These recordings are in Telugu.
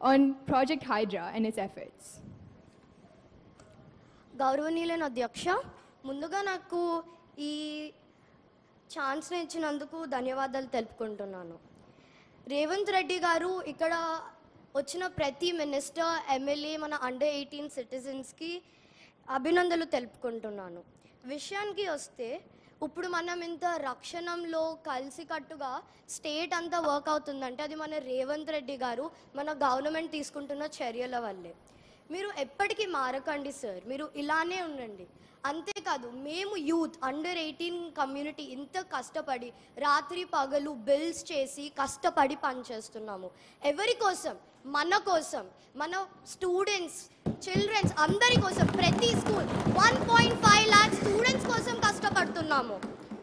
on Project Hydra and its efforts. గౌరవనీయులైన అధ్యక్ష ముందుగా నాకు ఈ ఛాన్స్ని ఇచ్చినందుకు ధన్యవాదాలు తెలుపుకుంటున్నాను రేవంత్ రెడ్డి గారు ఇక్కడ వచ్చిన ప్రతి మినిస్టర్ ఎమ్మెల్యే మన అండర్ ఎయిటీన్ సిటిజన్స్కి అభినందనలు తెలుపుకుంటున్నాను విషయానికి వస్తే ఇప్పుడు మనం ఇంత రక్షణంలో కలిసికట్టుగా స్టేట్ అంతా వర్క్ అవుతుందంటే అది మన రేవంత్ రెడ్డి గారు మన గవర్నమెంట్ తీసుకుంటున్న చర్యల వల్లే మీరు ఎప్పటికీ మారకండి సార్ మీరు ఇలానే ఉండండి అంతేకాదు మేము యూత్ అండర్ ఎయిటీన్ కమ్యూనిటీ ఇంత కష్టపడి రాత్రి పగలు బిల్స్ చేసి కష్టపడి పనిచేస్తున్నాము ఎవరి కోసం మన కోసం మన స్టూడెంట్స్ చిల్డ్రన్స్ అందరి కోసం ప్రతి school one point five lakh students కోసం కష్టపడుతున్నాము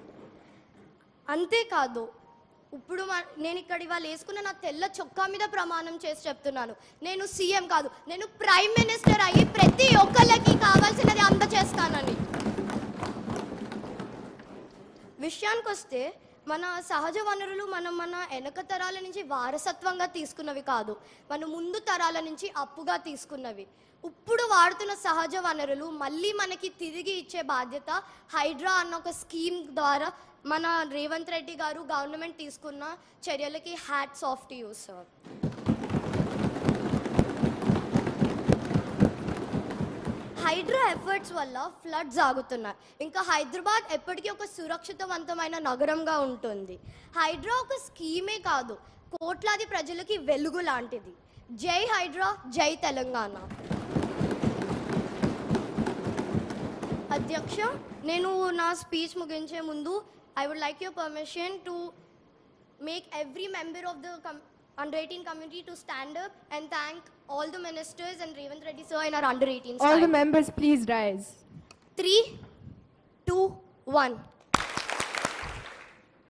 అంతేకాదు ఇప్పుడు మ- నేను ఇక్కడ ఇవాళ వేసుకున్న నా తెల్ల చొక్కా మీద ప్రమాణం చేసి చెప్తున్నాను నేను సీఎం కాదు నేను ప్రైమ్ మినిస్టర్ అయ్యి ప్రతి ఒక్కళ్ళకి కావాల్సినది అందజేస్తానని విషయానికి వస్తే మన సహజ వనరులు మనం మన వెనక తరాల నుంచి వారసత్వంగా తీసుకున్నవి కాదు మన ముందు తరాల నుంచి అప్పుగా తీసుకున్నవి ఇప్పుడు వాడుతున్న సహజ వనరులు మళ్ళీ మనకి తిరిగి ఇచ్చే బాధ్యత హైడ్రా అన్న ఒక స్కీమ్ ద్వారా మన రేవంత్ రెడ్డి గారు గవర్నమెంట్ తీసుకున్న చర్యలకి hats off to you sir Hydraa efforts వల్ల ఫ్లడ్స్ ఆగుతున్నాయి ఇంకా హైదరాబాద్ ఎప్పటికీ ఒక సురక్షితవంతమైన నగరంగా ఉంటుంది హైడ్రా ఒక స్కీమే కాదు కోట్లాది ప్రజలకి వెలుగు లాంటిది జై హైడ్రా జై తెలంగాణ అధ్యక్ష నేను నా స్పీచ్ ముగించే ముందు I would like your permission to make every member of the com- under 18 community to stand up and thank all the ministers and Revant Reddy sir in our under 18 All the side. members, please rise. Three, two, one.